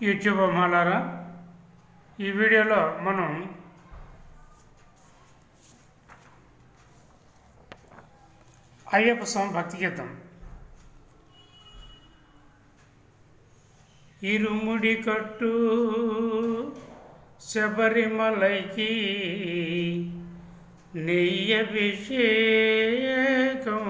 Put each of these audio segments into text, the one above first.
YouTube అమ్మాలారా ఈ వీడియోలో మనం అయ్యప్ప స్వామి భక్తి గీతం ఇరుముడి కట్టు శబరిమలైకి నెయ్యభిషేకం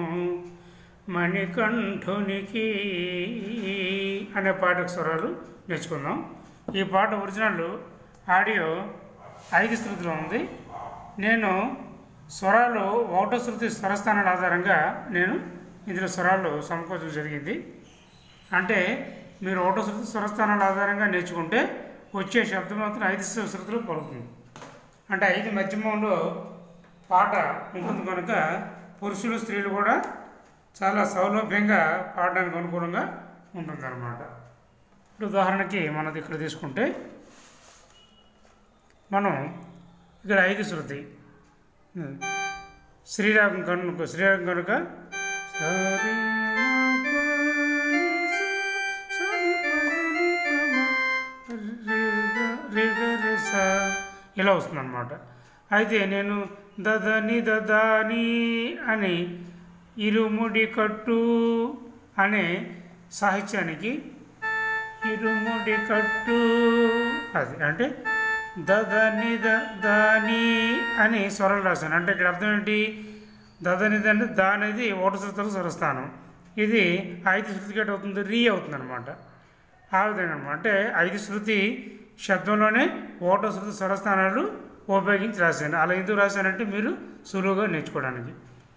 మణికంఠునికి అనే పాటకు స్వరాలు నేర్చుకుందాం ఈ పాట ఒరిజినల్ ఆడియో ఐదు శృతిలో ఉంది నేను స్వరాలు ఒకటో శృతి స్వరస్థానాల ఆధారంగా నేను ఇందులో స్వరాలు సమకూర్చడం జరిగింది అంటే మీరు ఒకటో శృతి స్వరస్థానాల ఆధారంగా నేర్చుకుంటే వచ్చే శబ్దం మాత్రం ఐదు శృతులు పలుకుతుంది అంటే ఐదు మధ్యమంలో పాట ఉంటుంది కనుక పురుషులు స్త్రీలు కూడా చాలా సౌలభ్యంగా పాడడానికి అనుకూలంగా ఉంటుందన్నమాట ఇప్పుడు ఉదాహరణకి మనది ఇక్కడ తీసుకుంటే మనం ఇక్కడ ఐదు శృతి శ్రీరాగం కనుక శ్రీరాగం కనుక సరి మ ప ని స స ని ప ని ప మ రి గ రి గ రి స ఇలా వస్తుందన్నమాట అయితే నేను దదని దదాని అని ఇరుముడి కట్టు అనే సాహిత్యానికి ఇరుముడి కట్టు అది అంటే దదని దాని అని స్వరం రాశాను అంటే ఇక్కడ అర్థం ఏంటి దదనిది అంటే దా అనేది ఒకటి శృతులు స్వరస్థానం ఇది ఐదు శృతికేట అవుతుంది రీ అవుతుంది అనమాట ఆ విధంగా అనమాట అంటే ఐదు శృతి శబ్దంలోనే ఒకటో శృతి స్వరస్థానాలు ఉపయోగించి రాశాను అలా ఎందుకు రాశానంటే మీరు సులువుగా నేర్చుకోవడానికి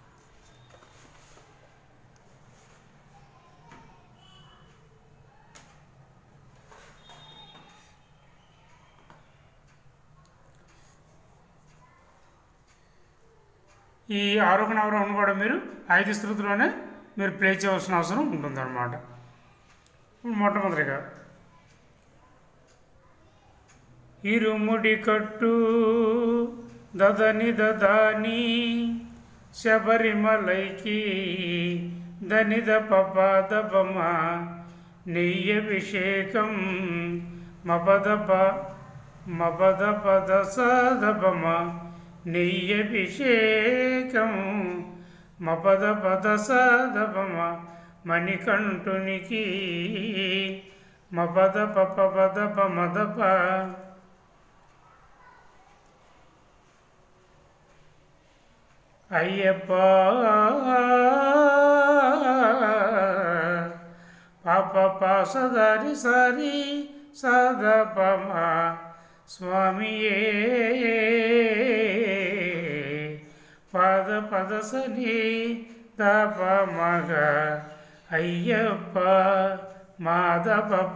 ఈ ఆరోహణ అవరోహణ కూడా మీరు ఐదు స్థృతిలోనే మీరు ప్లే చేయవలసిన అవసరం ఉంటుందన్నమాట ఇప్పుడు మొట్టమొదటిగా ఇరుముడి కట్టు దదని దదాని శబరిమలైకి దనిద పప దబమ నెయ్యభిషేకం మపదప మపద పద సదపమ నెయ్యభిషేకం మపద పద సదపమ మణికంఠునికి మపద పప పదప మదప అయ్యప్ప పాప పాసదారి సారి సదపమ స్వామియే పాద పదసని దప మగ అయ్యప్ప మాధప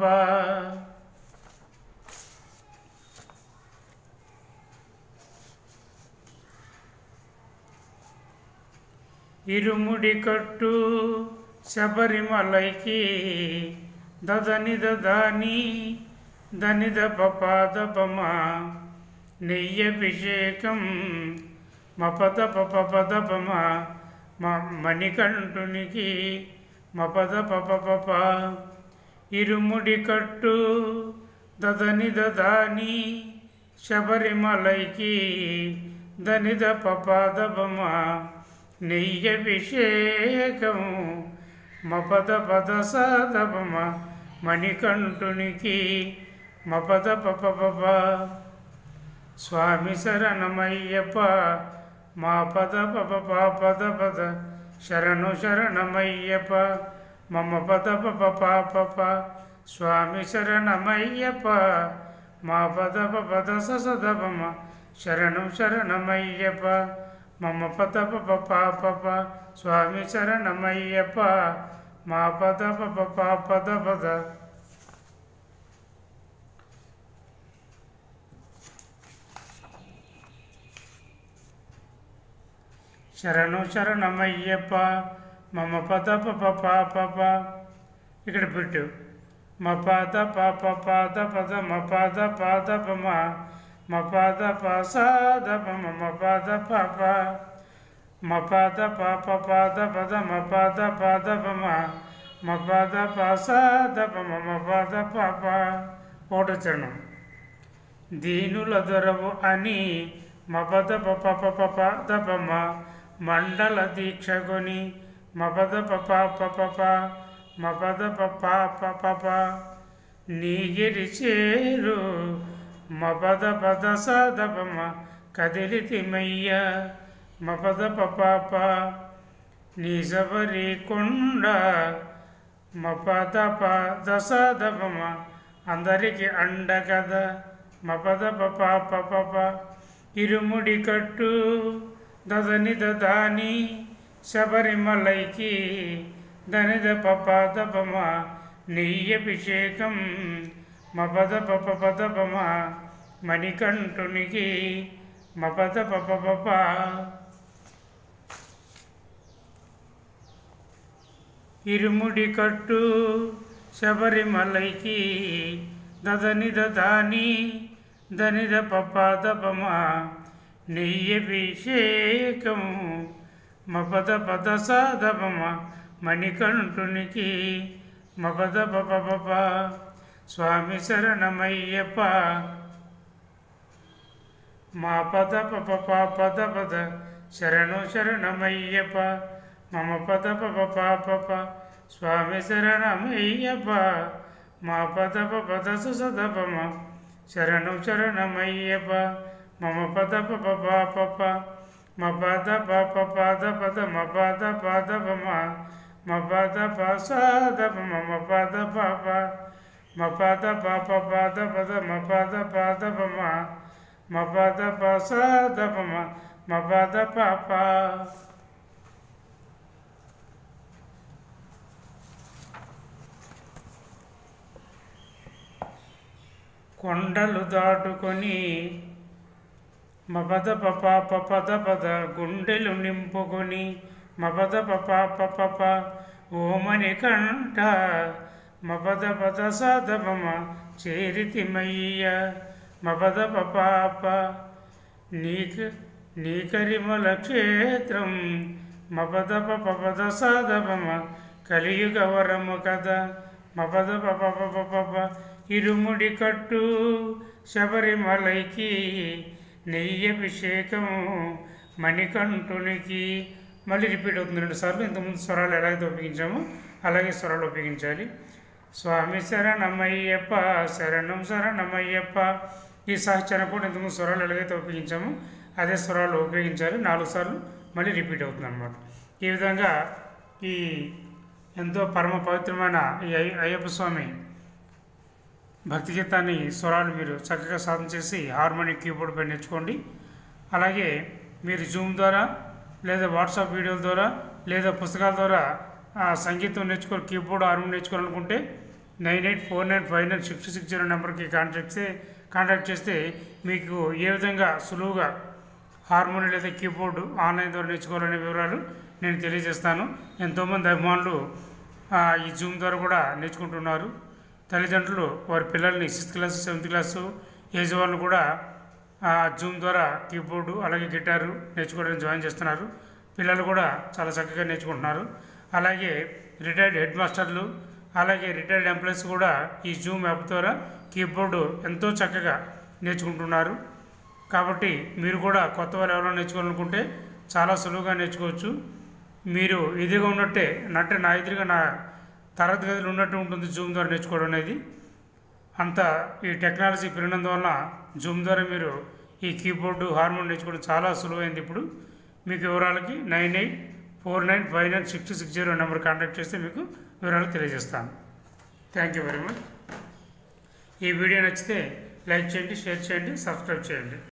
ఇరుముడి కట్టు శబరిమలైకి దదని దదాని దనిద పపాదపమ నెయ్యభిషేకం మపద పపదపమ మణికంఠునికి మపద పపప ఇరుముడి కట్టు దదని దదాని శబరిమలైకి దనిద పపాదపమ నెయ్యభిషేకం మపద పద సదపమ మణికంఠునికి మపద పపప స్వామి శరణమయ్యప్ప మా పద పప పద పద శరణు శరణమయ్యప్ప మమ పద పప పప స్వామి శరణమయ్యప్ప మా పద పద సదపమ శరణు శరణమయ్యప్ప మమ పద పప పప స్వామి శరణమయ్యప్ప మా పద పప పద పద శరణు శరణమయ్యప్ప మమ పద పప పప ఇక్కడ పెట్టు మ పద పప పద పద మ పద పద పమ మ పద పసాద పమ మ పద పప మ పద పప పద పద మ పద పద పమ మ పద ప స ద ప మ మ పద ప ప ఒకటో చరణం దీనుల దొరవు అని మపద పప పప పద పమ మండల దీక్షగొని మపద పప పప ప మపద పప పప ప నీగిరి చేరు మపద పద సదపమ కదిలితిమయ్య మపద పప ప నీ సబరి కొండ మపద ప దశదపమ అందరికి అండ కదా మపద పప పప ప ఇరుముడి కట్టు దదని దాని శబరిమలైకి దనిద పప దపమ నెయ్యభిషేకం మపద పప పదపమ మణికంఠునికి మపద పప పప ఇరుముడి కట్టు శబరిమలైకి దదనిద దాని దనిద పపదపమ నెయ్యభిషేకము మపద పద సాధపమ మణికంఠునికి మపద పప పప స్వామి శరణమయ్యప్ప మా పద పప ప పద పద శరణు శరణమయ్యప్ప మమ పద పప ప పప స్వామి శరణమయ్యప్ప మా పద పద సుసదపమ శరణు శరణమయ్యప్ప మమ పద పప ప పప మ పద పప పద పద మ పద పద పమ మ పద ప సదప మమ పద పప మ పద పప పద పద మ పద పద పమ మ పద ప సదపమ మ పద పప కొండలు దాటుకొని మపద పప పపద పద గుండెలు నింపుకొని మపద పప పప ఓమని కంట మపద పద సదపమ చేరితిమయ్య మపద పపాప నీక నీకరిమల క్షేత్రం మపద పపద సదపమ కలియుగ వరము కదా మపద పప పప ఇరుముడి కట్టు శబరిమలైకి నెయ్యభిషేకము మణికంఠునికి మళ్ళీ రిపీట్ అవుతుంది రెండు సార్లు ఇంతకుముందు స్వరాలు ఎలాగైతే ఉపయోగించామో అలాగే స్వరాలు ఉపయోగించాలి స్వామి శరణమయ్యప్ప శరణం శరణమయ్యప్ప ఈ సహచరం కూడా ఇంతకుముందు స్వరాలు ఎలాగైతే ఉపయోగించామో అదే స్వరాలు ఉపయోగించాలి నాలుగు సార్లు మళ్ళీ రిపీట్ అవుతుంది అనమాట ఈ విధంగా ఈ ఎంతో పరమ పవిత్రమైన ఈ అయ్య- అయ్యప్ప స్వామి భక్తి గీతాన్ని స్వరాలు మీరు చక్కగా సాధన చేసి హార్మోనిక్ కీబోర్డ్ పై నేర్చుకోండి అలాగే మీరు జూమ్ ద్వారా లేదా వాట్సాప్ వీడియోల ద్వారా లేదా పుస్తకాల ద్వారా ఆ సంగీతం నేర్చుకో కీబోర్డ్ హార్మోన్ నేర్చుకోవాలనుకుంటే nine eight four nine five nine six six zero నెంబర్కి కాంటాక్ట్ చేస్తే కాంటాక్ట్ చేస్తే మీకు ఏ విధంగా సులువుగా హార్మోని లేదా కీబోర్డు ఆన్లైన్ ద్వారా నేర్చుకోవాలనే వివరాలు నేను తెలియజేస్తాను ఎంతోమంది అభిమానులు ఆ, ఈ జూమ్ ద్వారా కూడా నేర్చుకుంటున్నారు తల్లిదండ్రులు వారి పిల్లల్ని sixth class seventh class age వాళ్ళు కూడా ఆ, జూమ్ ద్వారా కీబోర్డు అలాగే గిటారు నేర్చుకోవడానికి జాయిన్ చేస్తున్నారు పిల్లలు కూడా చాలా చక్కగా నేర్చుకుంటున్నారు అలాగే రిటైర్డ్ హెడ్ మాస్టర్లు అలాగే రిటైర్డ్ ఎంప్లాయీస్ కూడా ఈ జూమ్ యాప్ ద్వారా కీబోర్డు ఎంతో చక్కగా నేర్చుకుంటున్నారు కాబట్టి మీరు కూడా కొత్త వాళ్ళు ఎవరైనా నేర్చుకోవాలనుకుంటే చాలా సులువుగా నేర్చుకోవచ్చు మీరు ఇదిగా ఉన్నట్టే అంటే నా ఎదురుగా నా తరగతి గదిలో ఉన్నట్టు ఉంటుంది జూమ్ ద్వారా నేర్చుకోవడం అనేది అంత ఈ టెక్నాలజీ పెరిగినందువల్ల జూమ్ ద్వారా మీరు ఈ కీబోర్డు హార్మోన్ నేర్చుకోవడం చాలా సులువైంది ఇప్పుడు మీకు వివరాలకి nine eight four nine five nine six six zero number contact చేస్తే మీకు వివరాలు తెలియజేస్తాను థ్యాంక్ యూ వెరీ మచ్ ఈ వీడియో నచ్చితే లైక్ చేయండి షేర్ చేయండి సబ్స్క్రైబ్ చేయండి